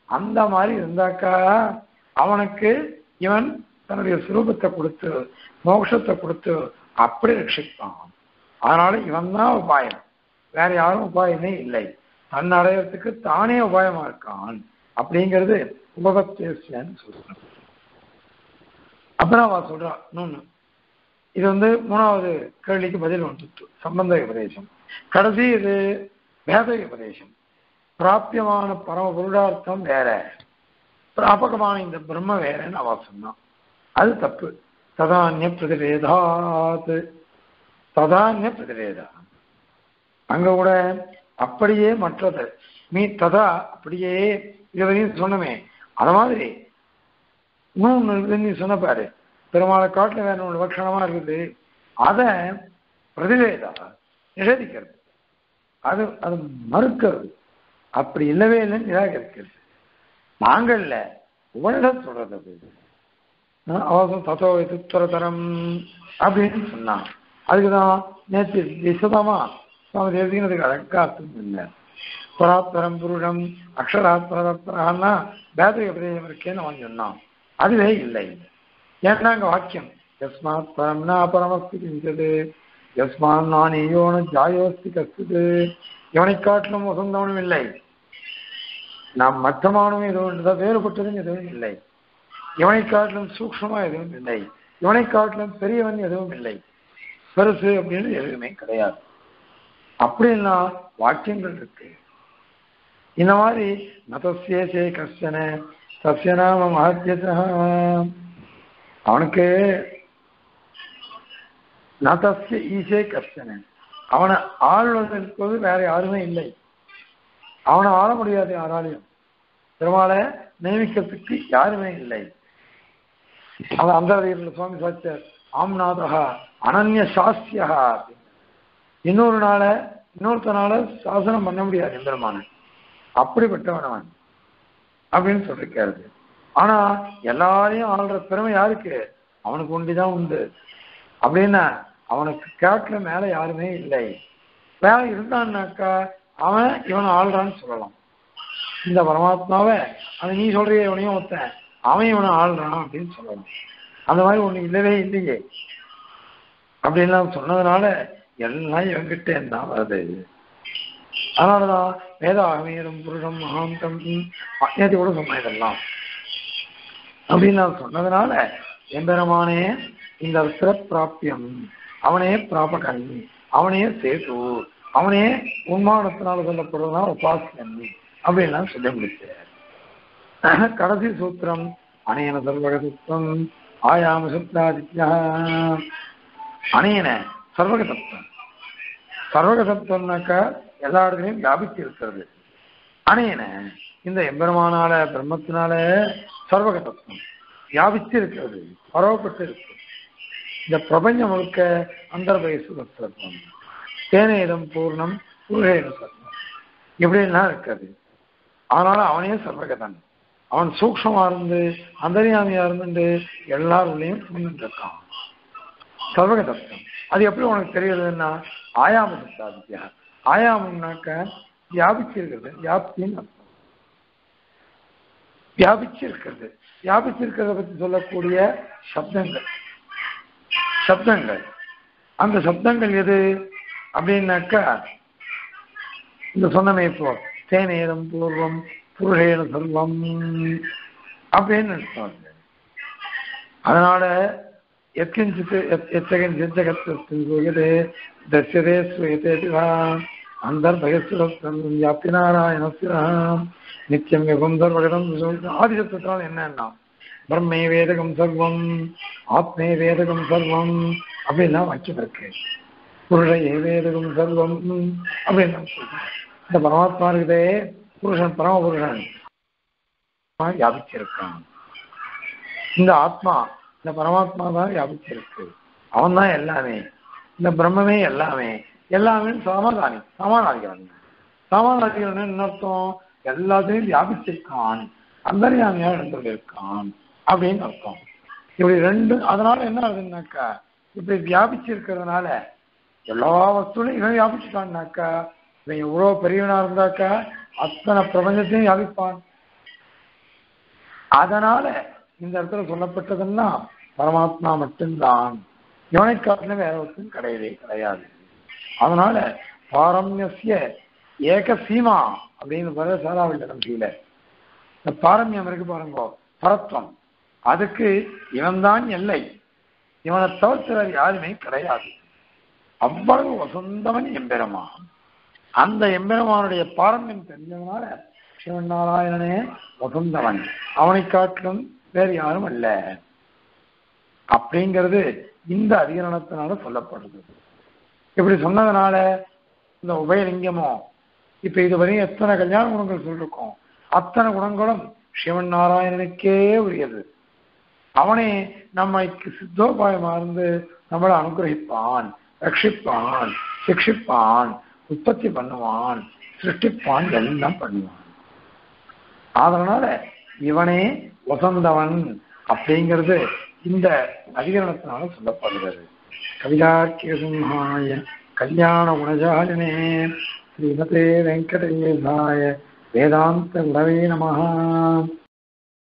அந்த மாதிரி இருந்தாக்கா அவனுக்கு இவன் தன்னுடைய சுரூபத்தை கொடுத்து மோட்சத்தை கொடுத்து அப்படி ரட்சிப்பான் அதனால இவன் தான் உபாயம் வேற யாரும் உபாயமே இல்லை தன் அடையறதுக்கு தானே உபாயமா இருக்கான் அப்படிங்கிறது உபபத்தேசியன்னு சொல்றான் அப்புறம் அவ சொல்றான் இன்னொன்னு இது வந்து மூணாவது கேள்விக்கு பதில் வந்துட்டு சம்பந்த உபதேசம் கடைசி இது வேத உபதேசம் பிராபியமான பரம புருடார்த்தம் வேற பிராபகமான இந்த பிரம்ம வேறன்னு அவ சொன்னான் அது தப்பு ததானிய பிரதிவேதாத் ததானிய பிரதிவேதா அங்க கூட அப்படியே மற்றது மீ ததா அப்படியே இதுவரையும் சொன்னமே அத மாதிரி இன்னொன்னு நீ சொன்ன பாரு பெருமாளை காட்டுல வேற ஒன்று லட்சணமா இருக்குது அத பிரதிவேதா நிஷேதிக்கிறது அது அது மறுக்கிறது அப்படி இல்லவே இல்லைன்னு நிராகரிக்கிறது நாங்கள்ல உங்களிடம் சொல்றது அது அவசரம் தத்தோ துத்தரதரம் அப்படின்னு சொன்னான் அதுக்குதான் நேற்று விசதமா சுவாமி தேசிகனதுக்கு அழகா அர்த்தம் இல்லை பராத்பரம் புருஷம் அக்ஷராத் பரதப்பரான்னா பேதக பிரதேசம் இருக்கேன்னு அவன் சொன்னான் அதுவே இல்லை ஏன்னா அங்க வாக்கியம் யஸ்மாத் பரம்னா அபரமஸ்தி கிஞ்சது யஸ்மான் நான் யோன ஜாயோஸ்தி கஸ்து இவனை காட்டிலும் உசந்தவனும் இல்லை நாம் மத்தமானவும் எதுவும் இல்லை வேறுபட்டதும் எதுவும் இல்லை இவனை காட்டிலும் சூக்ஷமா எதுவும் இல்லை இவனை காட்டிலும் பெரியவன் எதுவும் இல்லை பெருசு அப்படின்னு எதுவுமே கிடையாது அப்படின்னா வாக்கியங்கள் இருக்கு இந்த மாதிரி நதசேசே கஷ்டன சசிய நாம மகத்தியசா அவனுக்கு நதசிய ஈசே கஷ்டன அவனை ஆள்வதற்கு வேற யாருமே இல்லை அவனை ஆள முடியாது யாராலையும் பெருமாளை நியமிக்கிறதுக்கு யாருமே இல்லை அவன் அந்த சுவாமி சாச்சார் ஆம்நாதகா அனன்ய சாஸ்தியா இன்னொரு நாள இன்னொருத்தனால சாசனம் பண்ண முடியாது எம்பெருமான அப்படிப்பட்டவன் அவன் அப்படின்னு சொல்லிருக்காரு ஆனா எல்லாரையும் ஆள்ற பெருமை யாருக்கு அவனுக்கு ஒண்டிதான் உண்டு அப்படின்னா அவனுக்கு கேட்கல மேல யாருமே இல்லை மேல இருந்தான்னாக்கா அவன் இவனை ஆள்றான்னு சொல்லலாம் இந்த பரமாத்மாவை அது நீ சொல்றிய இவனையும் ஒருத்தன் அவன் இவனை ஆள்றான் அப்படின்னு சொல்லலாம் அந்த மாதிரி ஒண்ணு இல்லவே இல்லையே அப்படின்லாம் சொன்னதுனால எல்லாம் இவங்கிட்ட என்ன வருது அதனாலதான் வேதாகமீரம் புருஷம் மகாந்தம் நேற்று கூட சொன்ன இதெல்லாம் அப்படின்னு நான் சொன்னதுனால எம்பெருமானே இந்த பிராப்பியம் அவனே பிராபகன் அவனே சேது அவனே உன்மானத்தினால சொல்லப்படுறதுனா உபாசன் அப்படின்லாம் சொல்ல முடிச்சார் கடைசி சூத்திரம் அணையன சர்வக சுத்தம் ஆயாம சுத்தாதித்யா அணையன சர்வக சப்தம் சர்வக சப்தம்னாக்கா எல்லா இடத்துலையும் வியாபித்து இருக்கிறது அணையன இந்த எம்பெருமானால பிரம்மத்தினால சர்வக தத்துவம் வியாபித்து இருக்கிறது பரவப்பட்டு இருக்கு இந்த பிரபஞ்சம் முழுக்க அந்தர்வயசு தத்துவம் தேனேதம் பூர்ணம் பூரேன சத்துவம் இப்படிலாம் இருக்காது அதனால அவனே சர்வகதன் அவன் சூக்ஷமா இருந்து அந்தரியாமியா இருந்து எல்லாருடையும் புரிந்துட்டு இருக்கான் சர்வக தத்துவம் அது எப்படி உனக்கு தெரியுதுன்னா ஆயாம சாதித்யா ஆயாமம்னாக்க வியாபிச்சிருக்கிறது வியாப்தின்னு அர்த்தம் வியாபிச்சிருக்கிறது வியாபிச்சிருக்கிறத பத்தி சொல்லக்கூடிய சப்தங்கள் சப்தங்கள் அந்த சப்தங்கள் எது அப்படின்னாக்கா இந்த சொன்னமே இப்போ தேனேதம் பூர்வம் புருஷேன செல்வம் அப்படின்னு அர்த்தம் அதனால எத்கிஞ்சித் எத்தகிஞ்சித் ஜகத்தின் சூயதே தர்சதே ஸ்ரூயதே அந்தர்பயசுரம் வியாப்தி நாராயணஸ்யம் நித்தியம் யுகம் சர்வகதம் ஆதிசத்தினால் என்னன்னா பிரம்மே வேதகம் சர்வம் ஆத்மே வேதகம் சர்வம் அப்படின்லாம் வாக்கியம் இருக்கு புருஷே வேதகம் சர்வம் அப்படின்னு சொல்றேன் இந்த பரமாத்மா இருக்குதே புருஷன் பரமபுருஷன் வியாபிச்சிருக்கான் இந்த ஆத்மா இந்த பரமாத்மா தான் வியாபிச்சிருக்கு அவன் தான் எல்லாமே இந்த பிரம்மமே எல்லாமே எல்லாமே சமாதானி சமாதானிக்கிறன் சமாதானிக்கிறன் என்ன அர்த்தம் எல்லாத்தையும் வியாபிச்சிருக்கான் அந்தரியாமையா இடத்துல இருக்கான் அப்படின்னு அர்த்தம் இப்படி ரெண்டு அதனால என்ன ஆகுதுன்னாக்கா இப்படி வியாபிச்சிருக்கிறதுனால எல்லா வஸ்துலையும் இவன் வியாபிச்சுட்டான்னாக்கா இவன் எவ்வளவு பெரியவனா இருந்தாக்கா அத்தனை பிரபஞ்சத்தையும் வியாபிப்பான் அதனால இந்த இடத்துல சொல்லப்பட்டதெல்லாம் பரமாத்மா மட்டும்தான் இவனை காட்டிலும் வேற ஒருத்தரும் கிடையவே கிடையாது அதனால பாரம்யசிய ஏக சீமா அப்படின்னு சொல்ற சாராவில்லம் கீழ இந்த பாரம்யம் இருக்கு பாருங்க பரத்வம் அதுக்கு இவன்தான் எல்லை இவனை தவிர்த்து யாருமே கிடையாது அவ்வளவு வசந்தவன் எம்பெருமான் அந்த எம்பெருமானுடைய பாரம்பரியம் தெரிஞ்சதுனால சிவன் நாராயணனே வசந்தவன் அவனை காட்டிலும் வேறு யாரும் அல்ல அப்படிங்கிறது இந்த அதிகரணத்தினால சொல்லப்படுது இப்படி சொன்னதுனால இந்த உபயலிங்கமோ இப்ப இதுவரையும் எத்தனை கல்யாண குணங்கள் சொல்லிருக்கோம் அத்தனை குணங்களும் சிவன் நாராயணனுக்கே உரியது அவனே நம்மைக்கு சித்தோபாயமா இருந்து நம்மளை அனுகிரகிப்பான் ரட்சிப்பான் சிக்ஷிப்பான் உற்பத்தி பண்ணுவான் சிருஷ்டிப்பான் எல்லாம் பண்ணுவான் அதனால இவனே வசந்தவன் அப்படிங்கிறது இந்த அதிகரணத்தினால சொல்லப்படுகிறது கவிதாக்கிய கல்யாண குணஜாலினே ஸ்ரீமதே வெங்கடேசாய வேதாந்த குரவே நமஹா